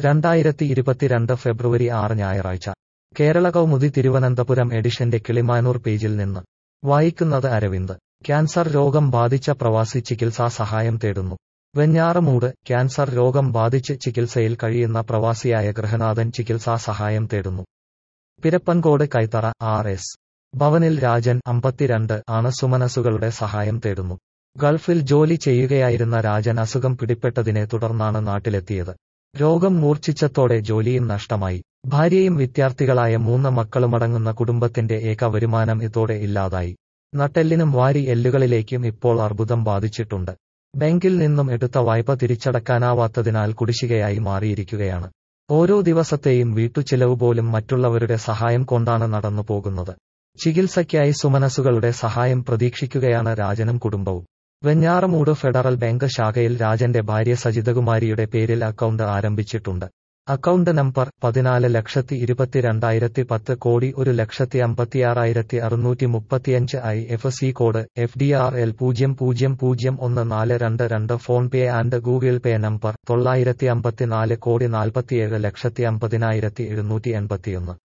രണ്ടായിരത്തി ഇരുപത്തിരണ്ട് ഫെബ്രുവരി ആറ് ഞായറാഴ്ച കേരള കൗമുദി തിരുവനന്തപുരം എഡിഷന്റെ കിളിമാനൂർ പേജിൽ നിന്ന് വായിക്കുന്നത് അരവിന്ദ് ക്യാൻസർ രോഗം ബാധിച്ച പ്രവാസി ചികിത്സാ സഹായം തേടുന്നു വെഞ്ഞാറമൂട് ക്യാൻസർ രോഗം ബാധിച്ച് ചികിത്സയിൽ കഴിയുന്ന പ്രവാസിയായ ഗൃഹനാഥൻ ചികിത്സാ സഹായം തേടുന്നു പിരപ്പൻകോട് കൈത്തറ ആർ എസ് ഭവനിൽ രാജൻ അമ്പത്തിരണ്ട് ആണ് സുമനസുകളുടെ സഹായം തേടുന്നു ഗൾഫിൽ ജോലി ചെയ്യുകയായിരുന്ന രാജൻ അസുഖം പിടിപെട്ടതിനെ തുടർന്നാണ് നാട്ടിലെത്തിയത് രോഗം മൂർച്ഛിച്ചത്തോടെ ജോലിയും നഷ്ടമായി ഭാര്യയും വിദ്യാർത്ഥികളായ മൂന്ന് മക്കളുമടങ്ങുന്ന കുടുംബത്തിന്റെ ഏക വരുമാനം ഇതോടെ ഇല്ലാതായി നട്ടെല്ലിനും വാരി എല്ലുകളിലേക്കും ഇപ്പോൾ അർബുദം ബാധിച്ചിട്ടുണ്ട് ബാങ്കിൽ നിന്നും എടുത്ത വായ്പ തിരിച്ചടക്കാനാവാത്തതിനാൽ കുടിശ്ശികയായി മാറിയിരിക്കുകയാണ് ഓരോ ദിവസത്തെയും വീട്ടുചിലവ് പോലും മറ്റുള്ളവരുടെ സഹായം കൊണ്ടാണ് നടന്നു പോകുന്നത് ചികിത്സയ്ക്കായി സുമനസുകളുടെ സഹായം പ്രതീക്ഷിക്കുകയാണ് രാജനും കുടുംബവും വെഞ്ഞാറമൂട് ഫെഡറൽ ബാങ്ക് ശാഖയിൽ രാജന്റെ ഭാര്യ സജിതകുമാരിയുടെ പേരിൽ അക്കൗണ്ട് ആരംഭിച്ചിട്ടുണ്ട് അക്കൗണ്ട് നമ്പർ പതിനാല് ലക്ഷത്തി ഇരുപത്തിരണ്ടായിരത്തി പത്ത് കോടി ഒരു ലക്ഷത്തി അമ്പത്തിയാറായിരത്തി അറുന്നൂറ്റി മുപ്പത്തിയഞ്ച് I F C code F D R L പൂജ്യം പൂജ്യം പൂജ്യം ഒന്ന് നാല് രണ്ട് രണ്ട് PhonePe and Google Pay number തൊള്ളായിരത്തി അമ്പത്തിനാല് കോടി നാൽപ്പത്തിയേഴ് ലക്ഷത്തി അമ്പതിനായിരത്തി എഴുന്നൂറ്റി എൺപത്തിയൊന്ന്